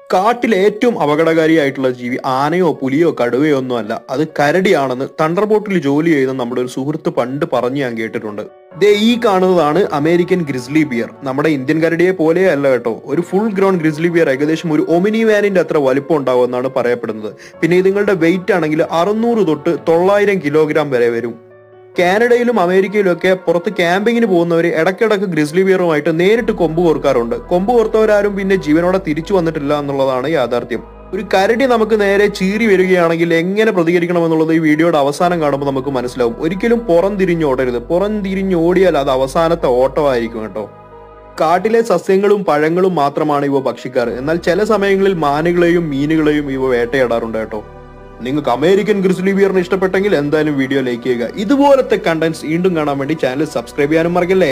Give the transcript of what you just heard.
കാട്ടിലെ ഏറ്റവും അപകടകാരിയായിട്ടുള്ള ജീവി ആനയോ പുലിയോ കടുവയോ ഒന്നും അല്ല അത് കരടിയാണെന്ന് തണ്ടർബോട്ടിൽ ജോലി ചെയ്യുന്ന നമ്മുടെ ഒരു സുഹൃത്ത് പണ്ട് പറഞ്ഞു ഞാൻ കേട്ടിട്ടുണ്ട് ദേ ഈ കാണുന്നതാണ് അമേരിക്കൻ ഗ്രിസ്ലി ബിയർ നമ്മുടെ ഇന്ത്യൻ കരടിയെ പോലെ അല്ല കേട്ടോ ഒരു ഫുൾ ഗ്രൗൺ ഗ്രിസ്ലി ബിയർ ഏകദേശം ഒരു ഒമിനി വാനിന്റെ അത്ര വലിപ്പം ഉണ്ടാവുമെന്നാണ് പറയപ്പെടുന്നത് പിന്നെ ഇതുങ്ങളുടെ വെയിറ്റ് ആണെങ്കിൽ അറുന്നൂറ് തൊട്ട് തൊള്ളായിരം കിലോഗ്രാം വരെ വരും കാനഡയിലും അമേരിക്കയിലും ഒക്കെ പുറത്ത് ക്യാമ്പിങ്ങിന് പോകുന്നവർ ഇടയ്ക്കിടയ്ക്ക് ഗ്രിസ്ലി ബിയറുമായിട്ട് നേരിട്ട് കൊമ്പ് കോർക്കാറുണ്ട് കൊമ്പ് കോർത്തവരാരും പിന്നെ ജീവനോടെ തിരിച്ചു വന്നിട്ടില്ല എന്നുള്ളതാണ് യാഥാർത്ഥ്യം ഒരു കരടി നമുക്ക് നേരെ ചീറി വരികയാണെങ്കിൽ എങ്ങനെ പ്രതികരിക്കണം എന്നുള്ളത് ഈ വീഡിയോയുടെ അവസാനം കാണുമ്പോൾ നമുക്ക് മനസ്സിലാവും ഒരിക്കലും പുറം തിരിഞ്ഞോടരുത് പുറം തിരിഞ്ഞോടിയാൽ അത് അവസാനത്തെ ഓട്ടമായിരിക്കും കേട്ടോ കാട്ടിലെ സസ്യങ്ങളും പഴങ്ങളും മാത്രമാണ് ഇവ ഭക്ഷിക്കാറ് എന്നാൽ ചില സമയങ്ങളിൽ മാനുകളെയും മീനുകളെയും ഇവ വേട്ടയാടാറുണ്ട് കേട്ടോ നിങ്ങൾക്ക് അമേരിക്കൻ ഗ്രിസ്ലി ബിയറിന് ഇഷ്ടപ്പെട്ടെങ്കിൽ എന്തായാലും വീഡിയോ ലൈക്ക് ചെയ്യുക ഇതുപോലത്തെ കണ്ടന്റ്സ് വീണ്ടും കാണാൻ വേണ്ടി ചാനൽ സബ്സ്ക്രൈബ് ചെയ്യാനും മറക്കല്ലേ